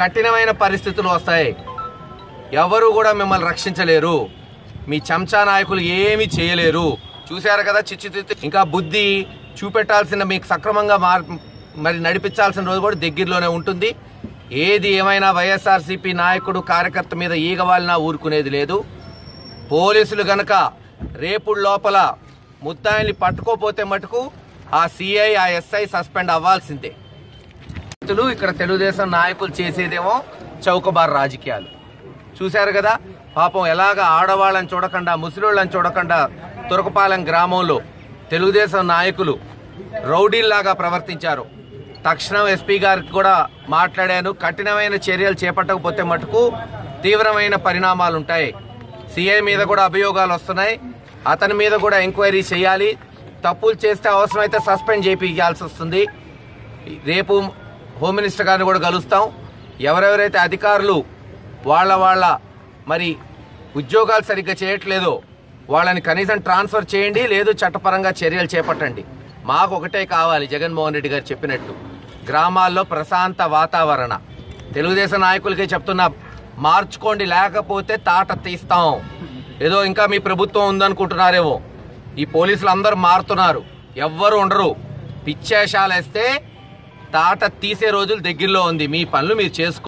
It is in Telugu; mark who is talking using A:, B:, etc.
A: కఠినమైన పరిస్థితులు వస్తాయి ఎవరు కూడా మిమ్మల్ని రక్షించలేరు మీ చెంచా నాయకులు ఏమీ చేయలేరు చూశారు కదా చిచ్చు ఇంకా బుద్ధి చూపెట్టాల్సిన మీకు సక్రమంగా మార్ మరి నడిపించాల్సిన రోజు కూడా దగ్గరలోనే ఉంటుంది ఏది ఏమైనా వైఎస్ఆర్సీపీ నాయకుడు కార్యకర్త మీద ఈగవాలినా ఊరుకునేది లేదు పోలీసులు గనక రేపు లోపల ముద్దాయిల్ని పట్టుకోపోతే మటుకు ఆ సిఐ ఆ ఎస్ఐ సస్పెండ్ అవ్వాల్సిందే వ్యక్తులు ఇక్కడ తెలుగుదేశం నాయకులు చేసేదేమో చౌకబార్ రాజకీయాలు చూశారు కదా పాపం ఎలాగ ఆడవాళ్ళని చూడకుండా ముసలోళ్ళని చూడకుండా తురకపాలెం గ్రామంలో తెలుగుదేశం నాయకులు రౌడీల్లాగా ప్రవర్తించారు తక్షణం ఎస్పీ గారికి కూడా మాట్లాడాను కఠినమైన చర్యలు చేపట్టకపోతే మటుకు తీవ్రమైన పరిణామాలు ఉంటాయి సిఐ మీద కూడా అభియోగాలు వస్తున్నాయి అతని మీద కూడా ఎంక్వైరీ చేయాలి తప్పులు చేస్తే అవసరమైతే సస్పెండ్ చేయించాల్సి వస్తుంది రేపు హోమ్ మినిస్టర్ గారిని కూడా కలుస్తాం ఎవరెవరైతే అధికారులు వాళ్ళ వాళ్ళ మరి ఉద్యోగాలు సరిగ్గా చేయట్లేదో వాళ్ళని కనీసం ట్రాన్స్ఫర్ చేయండి లేదు చట్టపరంగా చర్యలు చేపట్టండి మాకు ఒకటే కావాలి జగన్మోహన్ రెడ్డి గారు చెప్పినట్టు గ్రామాల్లో ప్రశాంత వాతావరణ తెలుగుదేశం నాయకులకే చెప్తున్నా మార్చుకోండి లేకపోతే తాట తీస్తాం ఏదో ఇంకా మీ ప్రభుత్వం ఉందనుకుంటున్నారేమో ఈ పోలీసులు అందరూ మారుతున్నారు ఎవ్వరు ఉండరు పిచ్చేషాలు వేస్తే తాట తీసే రోజులు దగ్గరలో ఉంది మీ పనులు మీరు చేసుకో